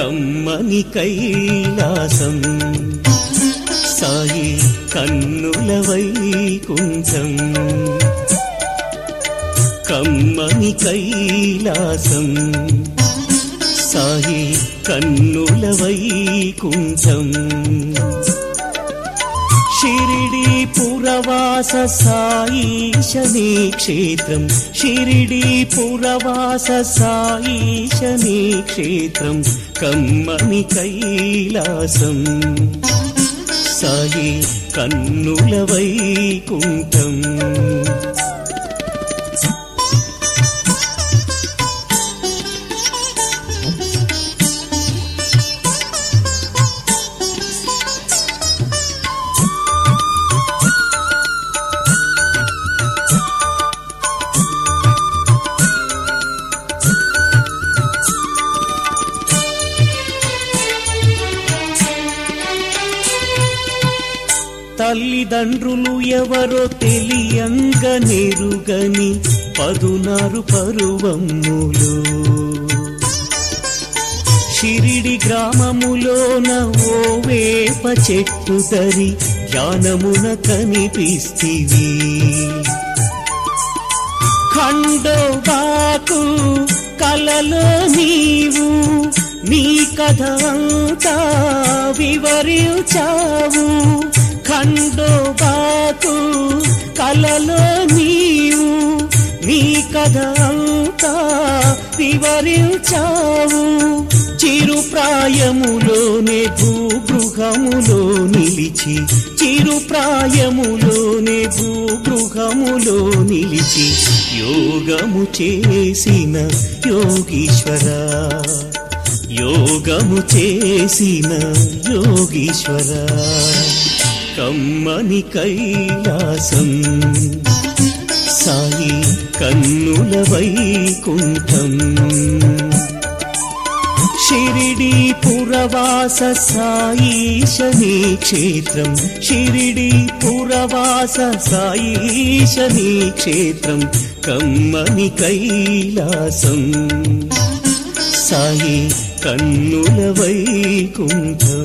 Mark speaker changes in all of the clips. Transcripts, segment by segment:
Speaker 1: కమ్మని కైలాసం సాయి కన్నుల వైకుంఠం కమ్మని కైలాసం సాయి కన్నుల వైకుంఠం షిరిడి పురవాస సాయిశని క్షేత్రం షిరిడి పురవాస సాయిశని క్షేత్రం కమ్మని కైలాసం సాయి కన్నుల వైకుంఠం తల్లిదండ్రులు ఎవరో తెలియంగ నెరుగని పదునారు పరువమ్ములు షిరిడి గ్రామములోన ఓ వేప చెట్టు తరి ధ్యానమున కనిపిస్తివి ఖండోబాకు కలలో నీవు నీ కథ అంతా వివరించావు ఖండోబాకు కలలో నీవు నీ కథ అంతా వివరించావు చిరు ప్రాయములోనే భూగృహములో నిలిచి చిరు ప్రాయములోనే భూగృహములో నిలిచి యోగము చేసిన యోగీశ్వర యోగము చేసిన యోగీశ్వర కమ్మని కైలాసం సాయి కన్నుల వైకుంఠం షిరిడి పురవాస సాయిశని క్షేత్రం షిరిడి పురవాస సాయిశని క్షేత్రం కమ్మని కైలాసం సాయి కన్నుల వైకుంఠం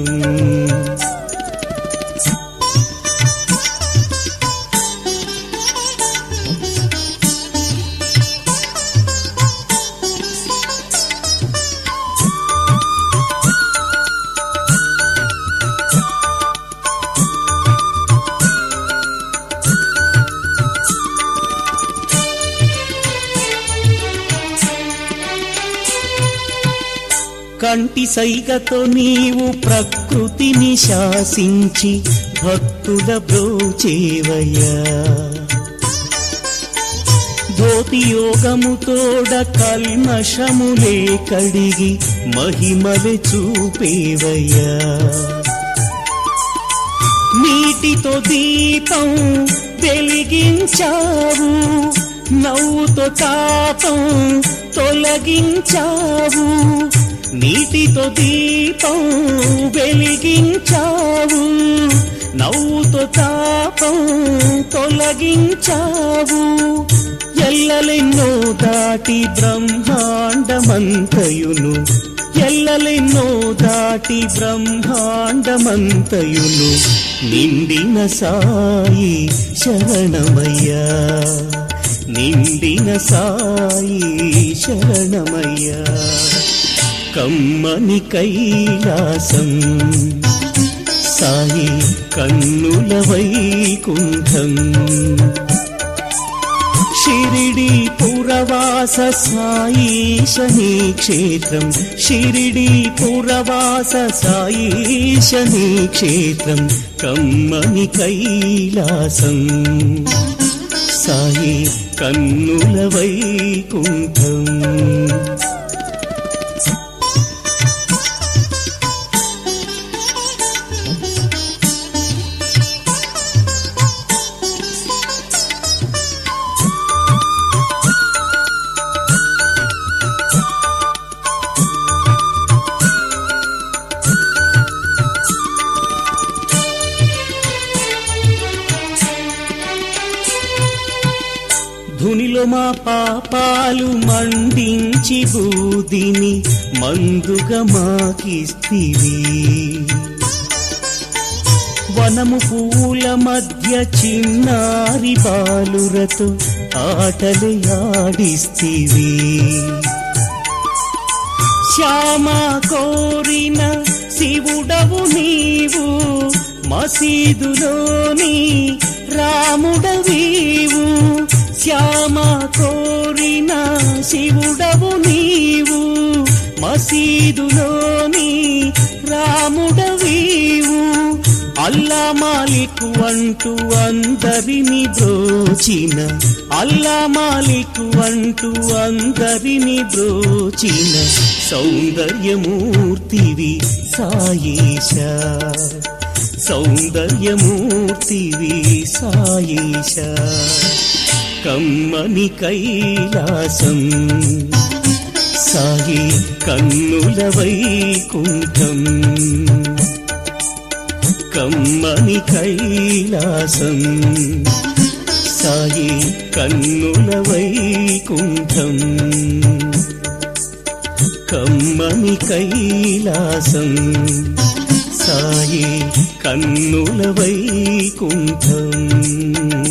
Speaker 1: కంటి సైగతో నీవు ప్రకృతిని శాసించి భక్తుల బ్రోచేవయ్యా ధోతి యోగముతోడ కల్మషములే కడిగి మహిమలు చూపేవయ్యా నీటితో దీపం వెలిగించావు నవ్వుతో తాపం తొలగించావు నీటితో దీపం వెలిగించావు నవ్వుతో తాపం తొలగించావు ఎల్లలెన్నో దాటి బ్రహ్మాండమంతయును ఎల్లలెన్నో దాటి బ్రహ్మాండమంతయును నిండిన సాయి శరణమయ్యా నిండిన సాయి శరణమయ్యా కమ్మని కైలాసం సాయి కన్నుల వైకుంఠం షిరిడి పురవాస సాయిశని క్షేత్రం షిరిడి పురవాస సాయిశని క్షేత్రం కమ్మని కైలాసం సాయి కన్నుల వైకుంఠం ధునిలో మా పాపాలు మండించి బూదిని మందుగా మాకిస్తివి వనము పూల మధ్య చిన్నారి బాలురతో ఆటలు ఆడిస్తివి శ్యామ కోరిన శివుడవు నీవు మసీదులోని రాముడవీవు శ్యామ కోరిన శివుడవు నీవు మసీదులోని రాముడవీవు అల్లా మాలికు అంటూ అందరిని బ్రోచిన అల్లా మాలికు అంటూ అందరిని బ్రోచిన సౌందర్యమూర్తివి సాయేశ సౌందర్యమూర్తివి సాయేశ కమ్మని కైలాసం సాయి కన్నుల వైకుంఠం కమ్మని కైలాసం సాయి కన్నుల వైకుంఠం కమ్మని కైలాసం సాయి కన్నుల వైకుంఠం